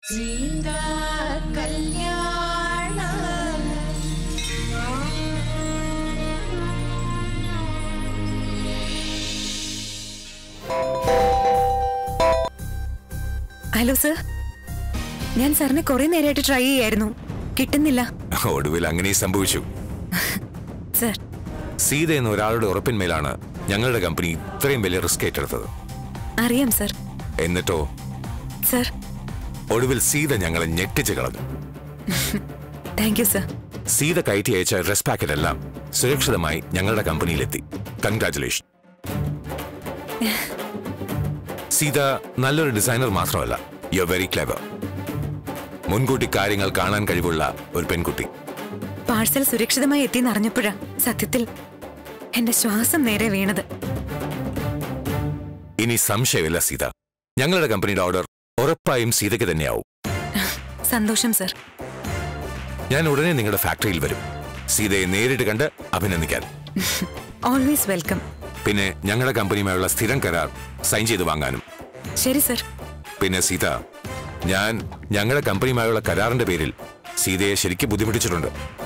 സീതാ കല്യാണ hello sir ഞാൻ സാറിനെ കുറെ നേരമായിട്ട് ട്രൈ ചെയ്യായിരുന്നു കിട്ടുന്നില്ല ഒടുവിൽ അങ്ങനെ സംഭവിച്ചു സർ സീത എന്ന ഒരാളുടെ ഉറപ്പിന്മേലാണ് ഞങ്ങളുടെ കമ്പനി ഇത്രയും വലിയ റിസ്ക് ഏറ്റെടുത്തത് അറിയാം സർ എന്നിട്ടോ സർ ഒടുവിൽ സീത ഞങ്ങളെ ഞെട്ടിച്ച് കളഞ്ഞു താങ്ക് യു സർ സീത കയറ്റി അയച്ച ഡ്രസ് പാക്കറ്റ് എല്ലാം സുരക്ഷിതമായി ഞങ്ങളുടെ കമ്പനിയിലെത്തി കൺഗ്രാറ്റുലേഷൻ സീത നല്ലൊരു ഡിസൈനർ മാത്രമല്ല യു വെരി ക്ലെവർ മുൻകൂട്ടി കാര്യങ്ങൾ കാണാൻ കഴിവുള്ള ഒരു പെൺകുട്ടി പാഴ്സൽ സുരക്ഷിതമായി എത്തിയെന്ന് അറിഞ്ഞപ്പോഴാ സത്യത്തിൽ എന്റെ ശ്വാസം നേരെ വീണത് ഇനി സംശയമില്ല സീത ഞങ്ങളുടെ കമ്പനിയുടെ ഓർഡർ ഉറപ്പായും സീതയ്ക്ക് തന്നെയാവും സന്തോഷം സർ ഞാൻ ഉടനെ നിങ്ങളുടെ ഫാക്ടറിയിൽ വരും സീതയെ നേരിട്ട് കണ്ട് അഭിനന്ദിക്കാൻ ഓൾവേസ് വെൽക്കം പിന്നെ ഞങ്ങളുടെ കമ്പനിയുമായുള്ള സ്ഥിരം കരാർ സൈൻ ചെയ്ത് വാങ്ങാനും ശരി സർ പിന്നെ സീത ഞാൻ ഞങ്ങളുടെ കമ്പനിയുമായുള്ള കരാറിന്റെ പേരിൽ സീതയെ ശരിക്കും ബുദ്ധിമുട്ടിച്ചിട്ടുണ്ട്